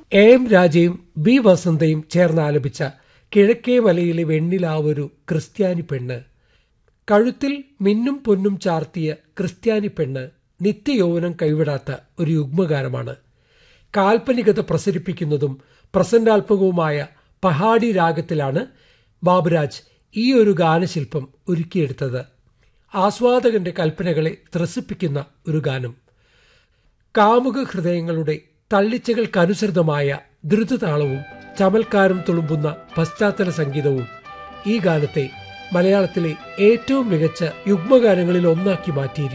A M രാജയും B വസന്തയും ചേർന്ന് ആലപിച്ച കിഴക്കേ മലയിലെ വെണ്ണിലാവൊരു ക്രിസ്ത്യാനി പെണ്ണ് കഴുത്തിൽ മിന്നും പൊന്നും ചാർത്തിയ ക്രിസ്ത്യാനി പെണ്ണ് നിത്യയൗവനം കൈവിടാത്ത ഒരു യുഗ്മഗാനമാണ് കാൽപ്പനികത പ്രസരിപ്പിക്കുന്നതും പ്രസന്റാത്മകവുമായ പഹാഡി രാഗത്തിലാണ് ബാബുരാജ് ഈ ഒരു ഗാനശില്പം ഒരുക്കിയെടുത്തത് ആസ്വാദകന്റെ കൽപ്പനകളെ ത്രസിപ്പിക്കുന്ന ഒരു ഗാനം കാമുക ഹൃദയങ്ങളുടെ തള്ളിച്ചകൾക്കനുസൃതമായ ദ്രുതതാളവും ചമൽക്കാരും തുളുമ്പുന്ന പശ്ചാത്തല സംഗീതവും ഈ ഗാനത്തെ മലയാളത്തിലെ ഏറ്റവും മികച്ച യുഗ്മഗാനങ്ങളിൽ ഒന്നാക്കി മാറ്റിയിരിക്കുന്നു